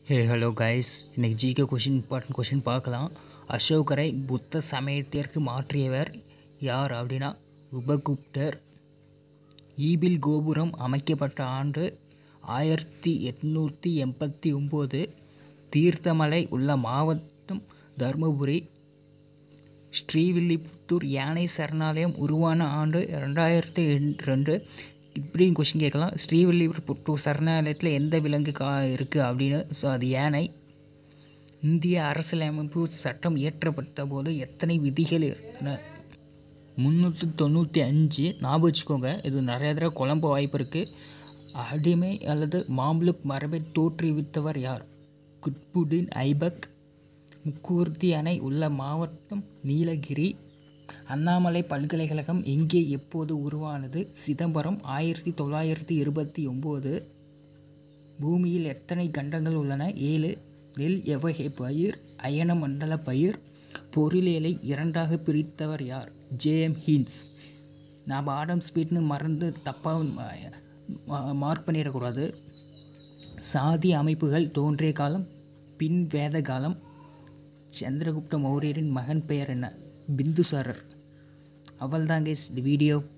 ஹே hello guys இன்னைக்கு GK question important question பார்க்கலாம் அசோகரை புத்த சமயத்திற்கு மாற்றியவர் யார் அப்படின்னா உபகுப்தர் ஈபில் கோபுரம் அமைக்கப்பட்ட ஆண்டு ஆயிரத்தி எட்நூற்றி எண்பத்தி ஒம்பது தீர்த்தமலை உள்ள மாவட்டம் தருமபுரி ஸ்ரீவில்லிபுத்தூர் யானை சரணாலயம் உருவான ஆண்டு ரெண்டாயிரத்தி ரெண்டு இப்படியும் கொஷின் கேட்கலாம் ஸ்ரீவில்லிபுத்தூர் சரணாலயத்தில் எந்த விலங்கு கா இருக்குது அப்படின்னு ஸோ அது யானை இந்திய அரசியலமைப்பு சட்டம் இயற்றப்பட்ட போது எத்தனை விதிகள் இருந்தன முந்நூற்றி தொண்ணூற்றி அஞ்சு ஞாபகம் வச்சுக்கோங்க இது நிறைய தடவை குழம்ப வாய்ப்பு இருக்குது அடிமை அல்லது மாம்லுக் மரபை தோற்றுவித்தவர் யார் குட்புடின் ஐபக் முக்கூர்த்தி அணை உள்ள மாவட்டம் நீலகிரி அண்ணாமலை பல்கலைக்கழகம் எங்கே எப்போது உருவானது சிதம்பரம் ஆயிரத்தி தொள்ளாயிரத்தி இருபத்தி ஒம்பது பூமியில் எத்தனை கண்டங்கள் உள்ளன ஏழு நெல் எவ்வகை பயிர் அயன மண்டல பயிர் பொருளியலை இரண்டாக பிரித்தவர் யார் ஜேஎம் ஹீன்ஸ் நாம் ஆடம் ஸ்பீட்னு மறந்து தப்பாக மார்க் பண்ணிடக்கூடாது சாதி அமைப்புகள் தோன்றிய காலம் பின் வேத காலம் சந்திரகுப்த மௌரியரின் மகன் பெயர் என்ன பிந்துசாரர் அவள்தாங்க இந்த வீடியோ